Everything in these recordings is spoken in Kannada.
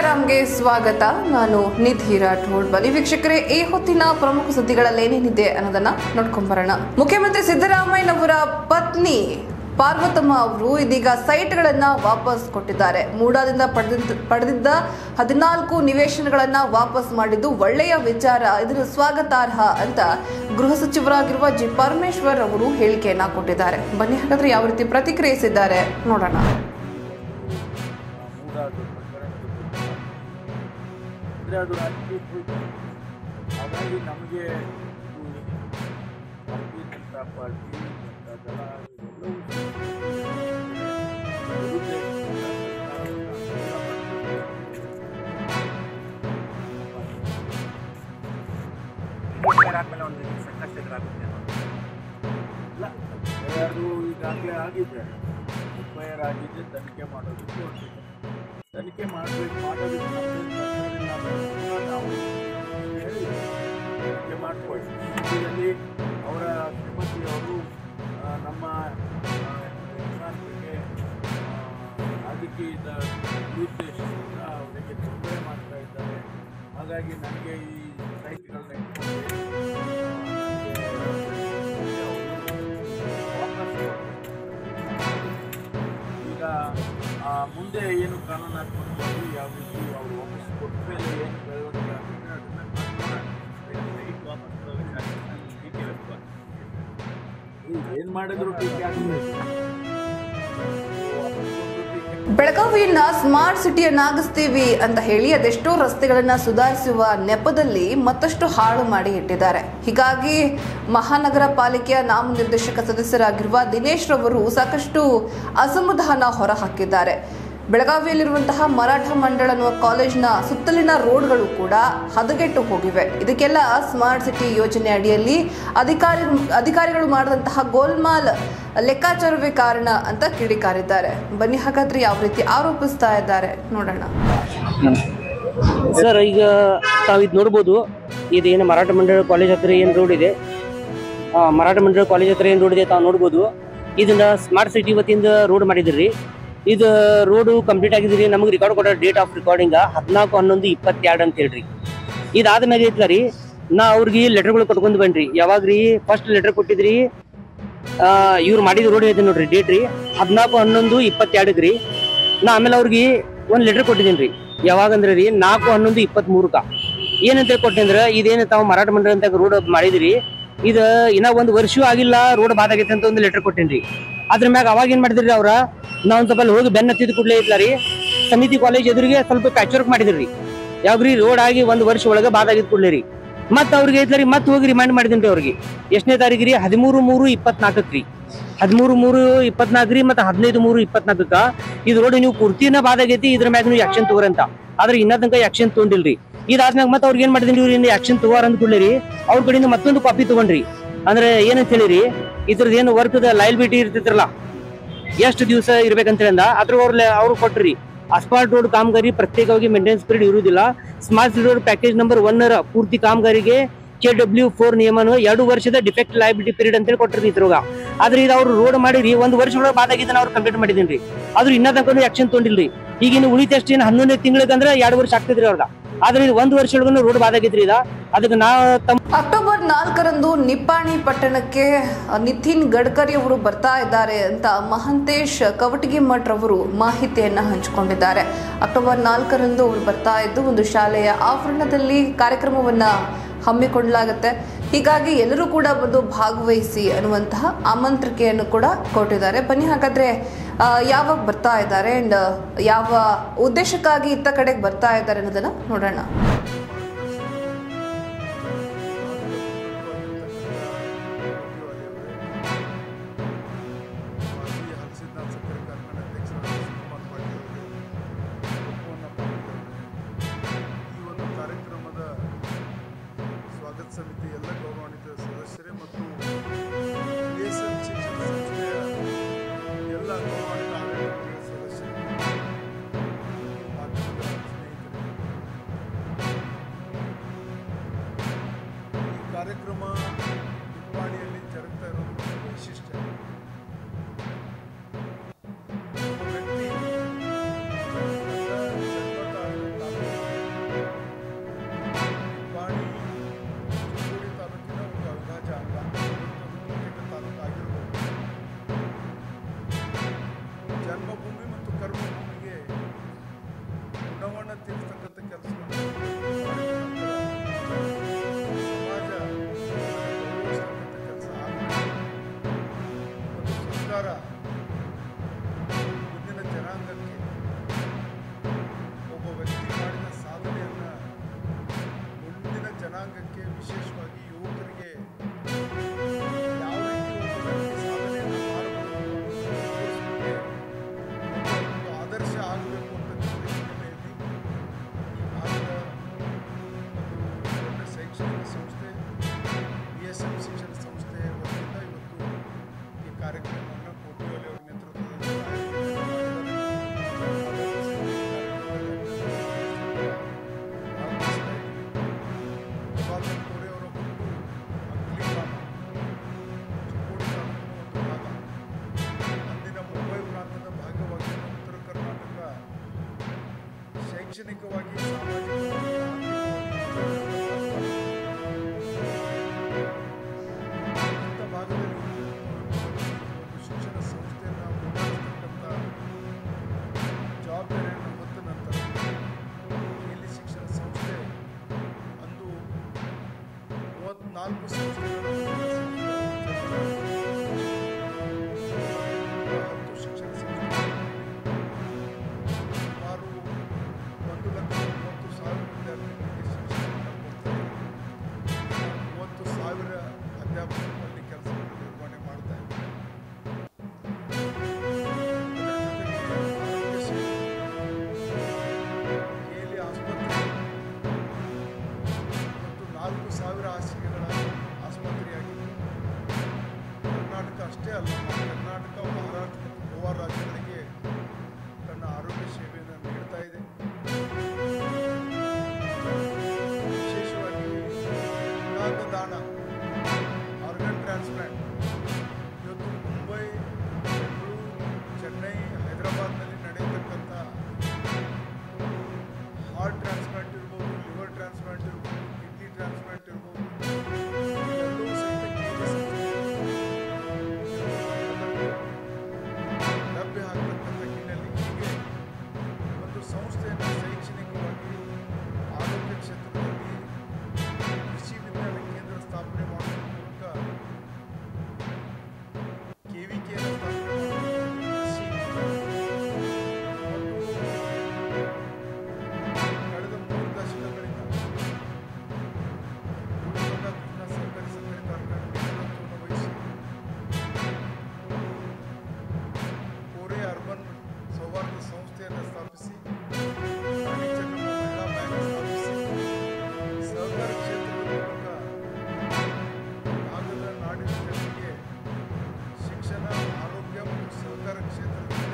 ಸಿಯಾರಾಮ್ಗೆ ಸ್ವಾಗತ ನಾನು ನಿಧಿ ರಾಠೋಡ್ ಬಲಿ ವೀಕ್ಷಕರೇ ಈ ಹೊತ್ತಿನ ಪ್ರಮುಖ ಸುದ್ದಿಗಳಲ್ಲಿ ಏನೇನಿದೆ ಅನ್ನೋದನ್ನ ನೋಡ್ಕೊಂಬರೋಣ ಮುಖ್ಯಮಂತ್ರಿ ಸಿದ್ದರಾಮಯ್ಯನವರ ಪತ್ನಿ ಪಾರ್ವತಮ್ಮ ಅವರು ಇದೀಗ ಸೈಟ್ಗಳನ್ನ ವಾಪಸ್ ಕೊಟ್ಟಿದ್ದಾರೆ ಮೂಡಾದಿಂದ ಪಡೆದಿದ್ದ ಪಡೆದಿದ್ದ ಹದಿನಾಲ್ಕು ನಿವೇಶನಗಳನ್ನ ವಾಪಸ್ ಮಾಡಿದ್ದು ಒಳ್ಳೆಯ ವಿಚಾರ ಇದನ್ನು ಸ್ವಾಗತಾರ್ಹ ಅಂತ ಗೃಹ ಸಚಿವರಾಗಿರುವ ಜಿ ಪರಮೇಶ್ವರ್ ಅವರು ಹೇಳಿಕೆಯನ್ನ ಕೊಟ್ಟಿದ್ದಾರೆ ಬನ್ನಿ ಹಾಗಾದ್ರೆ ಯಾವ ರೀತಿ ಪ್ರತಿಕ್ರಿಯಿಸಿದ್ದಾರೆ ನೋಡೋಣ ಮೂಡಾದು ಪ್ರಕರಣದ ಅಂದರೆ ಅದು ರಾಜಕೀಯ ಹೋಯ್ತು ಹಾಗಾಗಿ ನಮಗೆ ಇದು ಭಾರತೀಯ ಜನತಾ ಪಾರ್ಟಿ ಜನತಾ ದಳ ಇವೆಲ್ಲವೂ ವಿರುದ್ಧ ಆದ್ಮೇಲೆ ಒಂದು ಸಂಕಷ್ಟ ಎದುರಾಗುತ್ತೆ ಅನ್ನೋ ಇಲ್ಲ ಯಾರು ಈಗಾಗಲೇ ಆಗಿದೆ ಎಫ್ಐಆರ್ ಆಗಿದೆ ತನಿಖೆ ಮಾಡೋದಕ್ಕೆ ಹೊರಟಿದೆ ತನಿಖೆ ಮಾಡಬೇಕು ಮಾಡೋದಕ್ಕೆ ನಮ್ದೇನು ಸರ್ಕಾರದಿಂದ ಬರೋದಿಲ್ಲ, ನಾವು ಹೇಳಿ ತನಿಖೆ ಮಾಡ್ಕೊಳ್ಳಿ ಇದರಲ್ಲಿ ಅವರ ಶ್ರೀಮತಿಯವರು ಆ, ನಮ್ಮ ಆ, ಯಜಮಾನರಿಗೆ ಆ, ರಾಜಕೀಯದ ದುರುದ್ದೇಶದಿಂದ ಅವರಿಗೆ ತೊಂದರೆ ಮಾಡ್ತಾ ಇದ್ದಾರೆ ಹಾಗಾಗಿ ನನಗೆ ಈ ಸೈಟ್ಗಳನ್ನ ಇಟ್ಕೊಂಡು ಈಗ ಆ, ಮುಂದೆ ಏನು ಕಾನೂನಾತ್ಮಕವಾಗಿ ಯಾವ ರೀತಿ ಅವರು ವಾಪಸ್ ಕೊಟ್ಟ ಮೇಲೆ ಏನು ಬೆಳವಣಿಗೆ ಆಗುತ್ತೆ ಅದನ್ನ ಸೈಟ್ ವಾಪಸ್ ಕೊಡೋದಕ್ಕೆ ಟೀಕೆ ವ್ಯಕ್ತ ಏನು ಮಾಡಿದ್ರು ಟೀಕೆ ಆಗ್ತದೆ ವಾಪಸ್ ಕೊಟ್ಟರು ಟೀಕೆ ಬೆಳಗಾವಿಯನ್ನ ಸ್ಮಾರ್ಟ್ ಸಿಟಿಯನ್ನಾಗಿಸ್ತೀವಿ ಅಂತ ಹೇಳಿ ಅದೆಷ್ಟೋ ರಸ್ತೆಗಳನ್ನ ಸುಧಾರಿಸುವ ನೆಪದಲ್ಲಿ ಮತ್ತಷ್ಟು ಹಾಳು ಮಾಡಿ ಇಟ್ಟಿದ್ದಾರೆ ಹೀಗಾಗಿ ಮಹಾನಗರ ಪಾಲಿಕೆಯ ನಾಮನಿರ್ದೇಶಕ ಸದಸ್ಯರಾಗಿರುವ ದಿನೇಶ್ ರವರು ಸಾಕಷ್ಟು ಅಸಮಾಧಾನ ಹೊರಹಾಕಿದ್ದಾರೆ ಬೆಳಗಾವಿಯಲ್ಲಿರುವಂತಹ ಮರಾಠ ಮಂಡಳ ಅನ್ನುವ ಕಾಲೇಜ್ನ ಸುತ್ತಲಿನ ರೋಡ್ಗಳು ಕೂಡ ಹದಗೆಟ್ಟು ಹೋಗಿವೆ ಇದಕ್ಕೆಲ್ಲ ಸ್ಮಾರ್ಟ್ ಸಿಟಿ ಯೋಜನೆ ಅಡಿಯಲ್ಲಿ ಅಧಿಕಾರಿ ಅಧಿಕಾರಿಗಳು ಮಾಡಿದಂತಹ ಗೋಲ್ಮಾಲ್ ಲೆಕ್ಕಾಚಾರವೇ ಕಾರಣ ಅಂತ ಕಿಡಿಕಾರಿದ್ದಾರೆ ಬನ್ನಿ ಹಾಗಾದ್ರೆ ಯಾವ ರೀತಿ ಆರೋಪಿಸ್ತಾ ಇದ್ದಾರೆ ನೋಡೋಣ ಸರ್ ಈಗ ತಾವು ಇದು ನೋಡ್ಬೋದು ಇದೇನು ಮರಾಠ ಮಂಡಳ ಕಾಲೇಜ್ ಹತ್ರ ಏನು ರೋಡ್ ಇದೆ ಆ, ಮರಾಠ ಮಂಡಳ ಕಾಲೇಜ್ ಹತ್ರ ಏನು ರೋಡ್ ಇದೆ ತಾವು ನೋಡ್ಬೋದು ಇದನ್ನ ಸ್ಮಾರ್ಟ್ ಸಿಟಿ ವತಿಯಿಂದ ರೋಡ್ ಮಾಡಿದ್ರಿ ಇದು ರೋಡು ಕಂಪ್ಲೀಟ್ ಆಗಿದ್ರಿ ನಮಗೆ ರೆಕಾರ್ಡ್ ಕೊಡೋ ಡೇಟ್ ಆಫ್ ರೆಕಾರ್ಡಿಂಗ್ ಹದಿನಾಲ್ಕು ಹನ್ನೊಂದು ಇಪ್ಪತ್ತೆರಡು ಅಂತ ಹೇಳ್ರಿ ಇದಾದ ಮ್ಯಾಗ ಐತ್ಲ ರೀ ನಾ ಅವ್ರಿಗೆ ಲೆಟರ್ಗಳು ಕೊಟ್ಕೊಂಡು ಬನ್ರಿ ಯಾವಾಗ ರೀ ಫಸ್ಟ್ ಲೆಟರ್ ಕೊಟ್ಟಿದ್ರಿ ಆ, ಇವ್ರು ಮಾಡಿದ ರೋಡ್ ಐತೆ ನೋಡ್ರಿ ಡೇಟ್ ರೀ ಹದಿನಾಲ್ಕು ಹನ್ನೊಂದು ಇಪ್ಪತ್ತೆರಡಕ್ಕೆ ರೀ ನಾ ಆಮೇಲೆ ಅವ್ರಿಗೆ ಒಂದು ಲೆಟರ್ ಕೊಟ್ಟಿದ್ದೀನಿ ರೀ ಯಾವಾಗ ಅಂದ್ರೆ ರೀ ನಾಲ್ಕು ಹನ್ನೊಂದು ಇಪ್ಪತ್ತ್ಮೂರಕ್ಕ ಏನಂತ ಕೊಟ್ಟಂದ್ರೆ ಇದೇನು ತಾವು ಮರಾಠ ಮಂಡಳ ಅಂತ ರೋಡ್ ಮಾಡಿದ್ರಿ ಇದು ಇನ್ನ ಒಂದು ವರ್ಷ ಆಗಿಲ್ಲ ರೋಡ್ ಬಾದ್ ಆಗೈತೆ ಅಂತ ಒಂದು ಲೆಟರ್ ಕೊಟ್ಟೇನ್ರಿ ಅದ್ರ ಮ್ಯಾಗ ಅವಾಗ ಏನ್ ಮಾಡಿದ್ರಿ ಅವ್ರ ನಾವ್ ಒಂದ್ ಸ್ವಲ್ಪ ಅಲ್ಲಿ ಹೋಗಿ ಬೆನ್ನ ಹತ್ತಿದ ಕೂಡಲೇ ಇತ್ಲ ರೀ ಸಮಿತಿ ಕಾಲೇಜ್ ಎದುರಿಗೆ ಸ್ವಲ್ಪ ಪ್ಯಾಚ್ ವರ್ಕ್ ಮಾಡಿದ್ರಿ ಯಾವ್ರಿ ರೋಡ್ ಆಗಿ ಒಂದ್ ವರ್ಷ ಒಳಗೆ ಬಾದ್ ಆಗಿದ್ ಕೂಡಲೇ ರೀ ಮತ್ ಅವ್ರಿಗೆ ಐತ್ಲರಿ ಮತ್ ಹೋಗಿ ರಿಮೈಂಡ್ ಮಾಡಿದ್ದೀನಿ ಅವ್ರಿಗೆ ಎಷ್ಟನೇ ತಾರೀಕು ರೀ ಹದಿಮೂರು ಮೂರು ಇಪ್ಪತ್ನಾಲ್ಕಕ್ಕೆ ರೀ ಹದಿಮೂರು ಮೂರು ಇಪ್ಪತ್ನಾಲ್ಕು ರೀ ಮತ್ತೆ ಹದಿನೈದು ಮೂರು ಇಪ್ಪತ್ನಾಲ್ಕಕ್ಕ ಇದು ರೋಡ್ ನೀವು ಪೂರ್ತಿನ ಬಾದ್ ಆಗೈತಿ ಇದ್ರ ಮ್ಯಾಗ ನೀವು ಆಕ್ಷನ್ ತಗೋರಂತ ಆದ್ರೆ ಇನ್ನ ತನಕ ಆಕ್ಷನ್ ತಗೊಂಡಿಲ್ರಿ ಇದಾದ್ಮ್ಯಾಗ ಮತ್ತೆ ಅವ್ರಿಗೆ ಏನ್ ಮಾಡಿದ್ರಿ ಇವ್ರು ಇನ್ನು ಆಕ್ಷನ್ ತಗೋರ ಅಂದ್ ಕೂಡಲೇ ರೀ ಅವ್ರ ಕಡೆಯಿಂದ ಮತ್ತೊಂದು ಕಾಪಿ ತಗೊಂಡ್ರಿ ಅಂದ್ರೆ ಏನಂತ ಹೇಳಿರಿ ಇದ್ರದ್ದು ಏನು ವರ್ಕ್ದ ಲಯಲ್ಬಿಲಿಟಿ ಇರ್ತಿತ್ರಲ್ಲ ಎಷ್ಟು ದಿವಸ ಇರ್ಬೇಕಂತ ಅಂದ ಅದ್ರ ಅವ್ರ ಅವ್ರು ಕೊಟ್ರಿ ಅಸ್ಪಾಲ್ಟ್ ರೋಡ್ ಕಾಮಗಾರಿ ಪ್ರತ್ಯೇಕವಾಗಿ ಮೇಂಟೆನೆನ್ಸ್ ಪೀರಿಯಡ್ ಇರುವುದಿಲ್ಲ smart city road package number one ಪೂರ್ತಿ ಕಾಮಗಾರಿಗೆ ಕೆ ಡಬ್ಲ್ಯೂ ಫೋರ್ ನಿಯಮನು ಎರಡು ವರ್ಷದ ಡಿಫೆಕ್ಟ್ ಲಯಬಿಲಿಟಿ ಪೀರಿಯಡ್ ಅಂತೇಳಿ ಕೊಟ್ಟಿರಿ ಇದ್ರೊಳಗ ಆದ್ರೆ ಇದು ಅವ್ರು ರೋಡ್ ಮಾಡಿರಿ ಒಂದ್ ವರ್ಷ ಒಳಗೆ ಬಾದಾಗಿದ್ದನ್ನ ಅವ್ರು ಕಂಪ್ಲೀಟ್ ಮಾಡಿದೀನಿ ಆದ್ರೂ ಇನ್ನ ತನಕ ಆಕ್ಷನ್ ತೊಗೊಂಡಿಲ್ರಿ ಈಗಿನ ಉಳಿತ ಎಷ್ಟು ಏನು ಹನ್ನೊಂದನೇ ತಿಂಗಳಿಗೆ ಅಂದ್ರೆ ಎರಡು ವರ್ಷ ಆಗ್ತಿದ್ರಿ ಅವ್ರದ ಆದ್ರೆ ಇದು ಒಂದ್ ವರ್ಷ ಒಳಗೂ ರೋಡ್ ಬಾದಾಗಿದ್ರಿ ಇದ ಅದಕ್ಕೆ ನಾ ತಮ್ಮ ಅಕ್ಟೋಬರ್ ನಾಲ್ಕರಂದು ನಿಪ್ಪಾಣಿ ಪಟ್ಟಣಕ್ಕೆ ನಿತಿನ್ ಗಡ್ಕರಿ ಅವರು ಬರ್ತಾ ಇದ್ದಾರೆ ಅಂತ ಮಹಂತೇಶ್ ಕವಟಗಿ ಮಠ್ ರವರು ಮಾಹಿತಿಯನ್ನ ಹಂಚಿಕೊಂಡಿದ್ದಾರೆ ಅಕ್ಟೋಬರ್ ನಾಲ್ಕರಂದು ಅವರು ಬರ್ತಾ ಇದ್ದು ಒಂದು ಶಾಲೆಯ ಆವರಣದಲ್ಲಿ ಕಾರ್ಯಕ್ರಮವನ್ನ ಹಮ್ಮಿಕೊಳ್ಳಲಾಗುತ್ತೆ ಹೀಗಾಗಿ ಎಲ್ಲರೂ ಕೂಡ ಬಂದು ಭಾಗವಹಿಸಿ ಅನ್ನುವಂತಹ ಆಮಂತ್ರಿಕೆಯನ್ನು ಕೂಡ ಕೊಟ್ಟಿದ್ದಾರೆ ಬನ್ನಿ ಹಾಗಾದ್ರೆ ಆ, ಯಾವಾಗ ಬರ್ತಾ ಇದ್ದಾರೆ ಅಂಡ್ ಯಾವ ಉದ್ದೇಶಕ್ಕಾಗಿ ಇತ್ತ ಕಡೆಗೆ ಬರ್ತಾ ಇದ್ದಾರೆ ಅನ್ನೋದನ್ನ ನೋಡೋಣ ಮಾಜಿ ಹಲಸಿದ್ನಾಥ್ ಸಕ್ಕರೆ ಕಾರ್ಖಾನೆ ಅಧ್ಯಕ್ಷರಾದ ಶಿವಕುಮಾರ್ ಪಾಟೀಲ್ ಅವರಿಗೆ ಒಪ್ಪುವನ್ನು ಪಡೆದಿದ್ದೇವೆ ಈ ಒಂದು ಕಾರ್ಯಕ್ರಮದ ಸ್ವಾಗತ ಸಮಿತಿ ಎಲ್ಲ ಗೌರವಾನ್ವಿತ ಸದಸ್ಯರೇ ಮತ್ತು ನೇಸನ್ ಶಿಕ್ಷಣ ಸಂಸ್ಥೆಯ ಎಲ್ಲ ಗೌರವಾನ್ವಿತ ಆಡಳಿತ ಮಂಡಳಿ ಸದಸ್ಯರು ಮಾಧ್ಯಮದ ಸ್ನೇಹಿತರೆ ಈ ಕಾರ್ಯಕ್ರಮ ನಿಪ್ಪಾಣಿಯಲ್ಲಿ ಜರುಗ್ತಾ ಇರೋದು ವೈಶಿಷ್ಟ್ಯ ಒಬ್ಬ ವ್ಯಕ್ತಿ ತನ್ನ ಜನ್ಮ ತಾಳಿದ ತಾಲೂಕಿನಲ್ಲಿ ತೀರಿಸ್ತಕ್ಕಂಥ ಕೆಲಸವನ್ನು ಮಾಡಿದ ನಂತರ ಸಮಾಜ ಗೌರವಿಸ್ತಕ್ಕಂಥ ಕೆಲಸ ಆಗಬೇಕು ಮತ್ತು ಸರ್ಕಾರ ಮುಂದಿನ ಜನಾಂಗಕ್ಕೆ ಒಬ್ಬ ವ್ಯಕ್ತಿ ಮಾಡಿದ ಸಾಧನೆಯನ್ನು ಮುಂದಿನ ಜನಾಂಗಕ್ಕೆ ವಿಶೇಷವಾಗಿ ಯುವಕರಿಗೆ ಯಾವ ರೀತಿ ಒಬ್ಬ ವ್ಯಕ್ತಿ ಸಾಧನೆಯನ್ನು ಮಾಡಬಹುದು ಅನ್ನೋದನ್ನು ತೋರಿಸಲಿಕ್ಕೆ ಒಂದು ಆದರ್ಶ ಆಗಬೇಕು ಅಂತಕ್ಕಂಥ ಹಿನ್ನೆಲೆಯಲ್ಲಿ ಈ ಭಾಗದ ಒಂದು ದೊಡ್ಡ ಶೈಕ್ಷಣಿಕ ಸಂಸ್ಥೆ ಬಿ ಎಸ್ ಎಂ ಶಿಕ್ಷಣ ಸಂಸ್ಥೆ ವತಿಯಿಂದ ಇವತ್ತು ಈ ಕಾರ್ಯಕ್ರಮವನ್ನು ಕೋಟಿವಲ್ಲಿ ಅವರ ನೇತೃತ್ವದಲ್ಲಿ ಭಾಗವಹಿಸ್ತಾ ಇದ್ದೀವಿ. ಪ್ರಭಾಕರ್ ಕೋರೆ ಅವರ ಹುಟ್ಟು ಅಂಕ್ಲಿ ಗ್ರಾಮ ಚಿಕ್ಕೋಡಿ ತಾಲೂಕಿನ ಒಂದು ಭಾಗ ಅಂದಿನ ಮುಂಬೈ ಪ್ರಾಂತದ ಭಾಗವಾಗಿ ಉತ್ತರ ಕರ್ನಾಟಕ ಶೈಕ್ಷಣಿಕವಾಗಿ ಸಾಮಾಜಿಕವಾಗಿ ಆರ್ಥಿಕವಾಗಿ ಇಂಥ ಭಾಗದಲ್ಲಿ ಒಂದು ಶಿಕ್ಷಣ ಸಂಸ್ಥೆಯನ್ನು ಮುನ್ನಡೆಸ್ತಕ್ಕಂಥ ಜವಾಬ್ದಾರಿಯನ್ನು ಹೊತ್ತ ನಂತರ ಇಲ್ಲಿ ಶಿಕ್ಷಣ ಸಂಸ್ಥೆ ಅಂದು ಮೂವತ್ತ್ನಾಲ್ಕು ಹತ್ತು ಶಿಕ್ಷಣ ಸಂಸ್ಥೆಗಳು ಸುಮಾರು ಒಂದು ಲಕ್ಷ ಮೂವತ್ತು ಸಾವಿರ ವಿದ್ಯಾರ್ಥಿಗಳಿಗೆ ಶಿಕ್ಷಣವನ್ನು ಕೊಡ್ತಾರೆ ಸುಮಾರು ಮೂವತ್ತು ಸಾವಿರ ಅಧ್ಯಾಪಕರು ಅಲ್ಲಿ ಕೆಲಸವನ್ನು ನಿರ್ವಹಣೆ ಮಾಡ್ತಾ ಇದ್ದಾರೆ ಅದರ ಜೊತೆಗೆ ಆರೋಗ್ಯ ಸೇವೆ ಕೆಎಲ್ಇ ಆಸ್ಪತ್ರೆ ಮತ್ತು ನಾಲ್ಕು ಸಾವಿರ ಹಾಸಿಗೆಗಳ ಆಸ್ಪತ್ರೆಯಾಗಿದೆ ಕರ್ನಾಟಕ ಅಷ್ಟೇ ಅಲ್ಲ ನಮ್ಮ ಕರ್ನಾಟಕ ಮಹಾರಾಷ್ಟ್ರ ಮತ್ತು ಗೋವಾ ರಾಜ್ಯಗಳಿಗೆ ತನ್ನ ಆರೋಗ್ಯ ಸೇವೆಯನ್ನು ನೀಡ್ತಾ ಇದೆ ವಿಶೇಷವಾಗಿ ಅಂಗಾಂಗ ದಾನ ಆರ್ಗನ್ ಟ್ರಾನ್ಸ್ಪ್ಲಾಂಟ್ ಇವತ್ತು ಮುಂಬೈ ಬೆಂಗಳೂರು ಚೆನ್ನೈ ಹೈದರಾಬಾದ್ನಲ್ಲಿ ನಡೆಯತಕ್ಕಂಥ ಹಾರ್ಟ್ ಟ್ರಾನ್ಸ್ಪ್ಲಾಂಟ್ ಇರ್ಬೋದು ಲಿವರ್ ಟ್ರಾನ್ಸ್ಪ್ಲಾಂಟ್ ಇರ್ಬೋದು ಕಿಡ್ನಿ ಟ್ರಾನ್ಸ್ಪ್ಲಾಂಟ್ ಇರ್ಬೋದು ಇವೆಲ್ಲವೂ ಸಹಿತ ಕೇಂದ್ರ ಸಂಸ್ಥೆಯಲ್ಲಿ ಲಭ್ಯ ಆಗ್ತಕ್ಕಂಥ ಹಿನ್ನೆಲೆ ಹೀಗೆ ಒಂದು ಸಂಸ್ಥೆಯನ್ನು ಶೈಕ್ಷಣಿಕವಾಗಿ ಆರೋಗ್ಯ ಕ್ಷೇತ್ರದಲ್ಲಿ ಕೃಷಿ ವಿಜ್ಞಾನ ಕೇಂದ್ರ ಸ್ಥಾಪನೆ ಮಾಡುವ ಮೂಲಕ ಕೆವಿಕೆಯನ್ನು ಸ್ಥಾಪನೆ ಮಾಡುವ ಕೃಷಿ ಮತ್ತು ಕಳೆದ ಮೂರು ದಶಕಗಳಿಂದ ಗುಲ್ಬರ್ಗ ಕೃಷ್ಣ ಸರ್ಕಾರಿ ಸಕ್ಕರೆ ಕಾರ್ಖಾನೆ ನೇತೃತ್ವವನ್ನು ವಹಿಸಿ ಕೋರೆ ಅರ್ಬನ್ ಸೌಹಾರ್ದ ಸಂಸ್ಥೆಯನ್ನು ಸ್ಥಾಪಿಸಿ ರಾಣಿ ಚೆನ್ನಮ್ಮ ಮಹಿಳಾ ಬ್ಯಾಂಕ್ ಸ್ಥಾಪಿಸಿ ಸಹಕಾರ ಕ್ಷೇತ್ರದ ಮೂಲಕ ಭಾಗದ ನಾಡಿನ ಜನರಿಗೆ ಶಿಕ್ಷಣ ಆರೋಗ್ಯ ಮತ್ತು ಸಹಕಾರ ಕ್ಷೇತ್ರದಿಂದ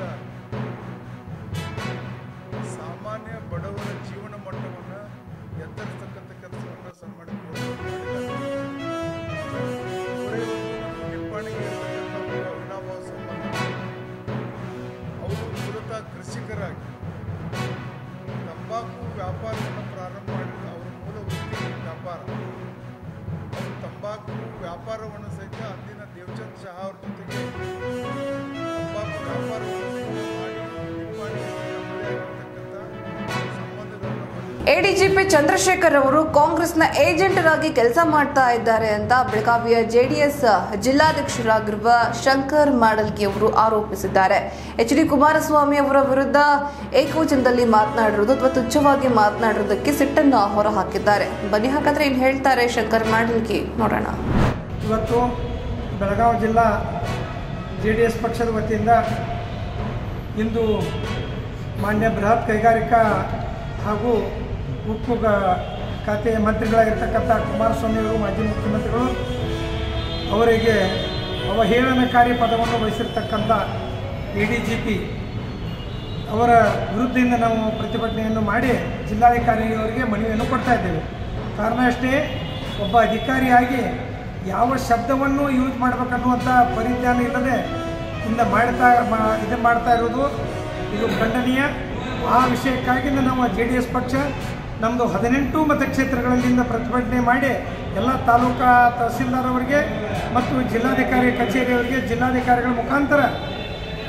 ಸಾಮಾನ್ಯ ಬಡವರ ಜೀವನ ಮಟ್ಟವನ್ನು ಎತ್ತರಿಸ್ತಕ್ಕಂಥ ಕೆಲಸವನ್ನು ಸನ್ಮಾನ್ಯ ಗೌರವರು ಮಾಡಿದ್ದಾರೆ. ಕೋರೆಯವರು ಮತ್ತು ನಿಪ್ಪಾಣಿಗೆ ಇರತಕ್ಕಂಥ ಒಂದು ಅವಿನಾಭಾವ ಸಂಬಂಧ ಅವರು ಮೂಲತಃ ಕೃಷಿಕರಾಗಿ ತಂಬಾಕು ವ್ಯಾಪಾರವನ್ನು ಪ್ರಾರಂಭ ಮಾಡಿದ ಅವರ ಮೂಲ ವೃತ್ತಿ ವ್ಯಾಪಾರ ಅವರು ತಂಬಾಕು ವ್ಯಾಪಾರವನ್ನು ಸಹಿತ ಅಂದಿನ ದೇವಚಂದ್ ಶಹಾ ಅವ್ರ ಜೊತೆಗೆ ತಂಬಾಕು ವ್ಯಾಪಾರವನ್ನು ಸಹಿತ ಮಾಡಿ ನಿಪ್ಪಾಣಿಯಲ್ಲಿ ನಮ್ಮದೇ ಆಗಿರ್ತಕ್ಕಂಥ ಸಂಬಂಧಗಳನ್ನು ಹೊಂದಿದ್ದಾರೆ ಎಡಿಜಿಪಿ ಚಂದ್ರಶೇಖರ್ ಅವರು ಕಾಂಗ್ರೆಸ್ನ ಏಜೆಂಟರಾಗಿ ಕೆಲಸ ಮಾಡ್ತಾ ಇದ್ದಾರೆ ಅಂತ ಬೆಳಗಾವಿಯ ಜೆಡಿಎಸ್ ಜಿಲ್ಲಾಧ್ಯಕ್ಷರಾಗಿರುವ ಶಂಕರ್ ಮಾಡಲ್ಗಿ ಅವರು ಆರೋಪಿಸಿದ್ದಾರೆ ಎಚ್ ಡಿ ಕುಮಾರಸ್ವಾಮಿ ಅವರ ವಿರುದ್ಧ ಏಕವಚನದಲ್ಲಿ ಮಾತನಾಡಿರುವುದು ಅಥವಾ ತುಚ್ಛವಾಗಿ ಮಾತನಾಡಿರುವುದಕ್ಕೆ ಸಿಟ್ಟನ್ನು ಹೊರಹಾಕಿದ್ದಾರೆ ಬನ್ನಿ ಹಾಗಾದ್ರೆ ಏನ್ ಹೇಳ್ತಾರೆ ಶಂಕರ್ ಮಾಡಲ್ಗಿ ನೋಡೋಣ ಇವತ್ತು ಬೆಳಗಾವಿ ಜಿಲ್ಲಾ ಜೆ ಡಿ ಎಸ್ ಪಕ್ಷದ ವತಿಯಿಂದ ಇಂದು ಮಾನ್ಯ ಬೃಹತ್ ಕೈಗಾರಿಕಾ ಹಾಗೂ ಉಕ್ಕು ಗ- ಖಾತೆಯ ಮಂತ್ರಿಗಳಾಗಿರ್ತಕ್ಕಂಥ ಕುಮಾರಸ್ವಾಮಿ ಅವರು ಮಾಜಿ ಮುಖ್ಯಮಂತ್ರಿಗಳು ಅವರಿಗೆ ಅವಹೇಳನಕಾರಿ ಪದವನ್ನು ವಹಿಸಿರ್ತಕ್ಕಂಥ ಎ ಡಿ ಜಿ ಪಿ ಅವರ ವಿರುದ್ಧದಿಂದ ನಾವು ಪ್ರತಿಭಟನೆಯನ್ನು ಮಾಡಿ ಜಿಲ್ಲಾಧಿಕಾರಿಯವರಿಗೆ ಮನವಿಯನ್ನು ಕೊಡ್ತಾ ಇದ್ದೇವೆ ಕಾರಣ ಅಷ್ಟೇ ಒಬ್ಬ ಅಧಿಕಾರಿಯಾಗಿ ಯಾವ ಶಬ್ದವನ್ನು ಯೂಸ್ ಮಾಡಬೇಕನ್ನುವಂಥ ಪರಿಜ್ಞಾನ ಇಲ್ಲದೆ ಇಂದ ಮಾಡ್ತಾ ಮಾ ಇದು ಮಾಡ್ತಾ ಇರೋದು ಇದು ಖಂಡನೀಯ ಆ ವಿಷಯಕ್ಕಾಗಿ ನಾವು ಜೆ ಡಿ ಎಸ್ ಪಕ್ಷ ನಮ್ಮದು ಹದಿನೆಂಟು ಮತಕ್ಷೇತ್ರಗಳಲ್ಲಿಂದ ಪ್ರತಿಭಟನೆ ಮಾಡಿ ಎಲ್ಲ ತಾಲೂಕಾ ತಹಸೀಲ್ದಾರ್ ಅವರಿಗೆ ಮತ್ತು ಜಿಲ್ಲಾಧಿಕಾರಿ ಕಚೇರಿಯವರಿಗೆ ಜಿಲ್ಲಾಧಿಕಾರಿಗಳ ಮುಖಾಂತರ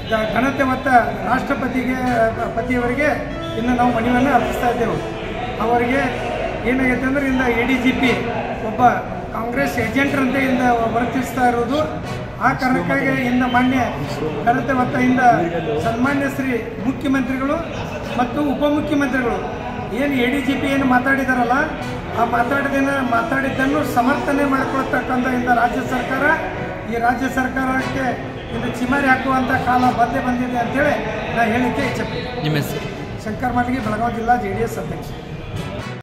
ದ- ಘನತೆ ಹೊತ್ತ ರಾಷ್ಟ್ರಪತಿಗೆ ಪತಿಯವರಿಗೆ ಇನ್ನು ನಾವು ಮನವಿಯನ್ನು ಅರ್ಪಿಸ್ತಾ ಇದ್ದೆವು ಅವರಿಗೆ ಏನಾಗೈತೆ ಅಂದ್ರೆ ಇಂದ ಎ ಡಿ ಜಿ ಪಿ ಒಬ್ಬ ಕಾಂಗ್ರೆಸ್ ಏಜೆಂಟ್ರಂತೆ ಇಂದ ವರ್ತಿಸ್ತಾ ಇರೋದು ಆ ಕಾರಣಕ್ಕಾಗಿ ಇನ್ನು ಮಾನ್ಯ ಘನತೆ ಹೊತ್ತ ಇಂದ ಸನ್ಮಾನ್ಯ ಶ್ರೀ ಮುಖ್ಯಮಂತ್ರಿಗಳು ಮತ್ತು ಉಪಮುಖ್ಯಮಂತ್ರಿಗಳು ಏನು ಎ ಡಿ ಜಿ ಪಿ ಏನು ಮಾತಾಡಿದಾರಲ್ಲ ಆ ಮಾತಾಡಿದ ಮಾತಾಡಿದ್ದನ್ನು ಸಮರ್ಥನೆ ಮಾಡಿಕೊಳ್ತಕ್ಕಂಥ ಇಂದ ರಾಜ್ಯ ಸರ್ಕಾರ ಈ ರಾಜ್ಯ ಸರ್ಕಾರಕ್ಕೆ ಇದು ಚಿಮಾರಿ ಹಾಕುವಂಥ ಕಾಲ ಬಂದೇ ಬಂದಿದೆ ಅಂತೇಳಿ ನಾ ಹೇಳಿಕೆ ಇಚ್ಛೆ ನಿಮ್ಮ ಹೆಸರು ಶಂಕರ್ ಮಾಲಿಗೆ ಬೆಳಗಾವಿ ಜಿಲ್ಲಾ ಜೆ ಡಿ ಎಸ್ ಅಧ್ಯಕ್ಷ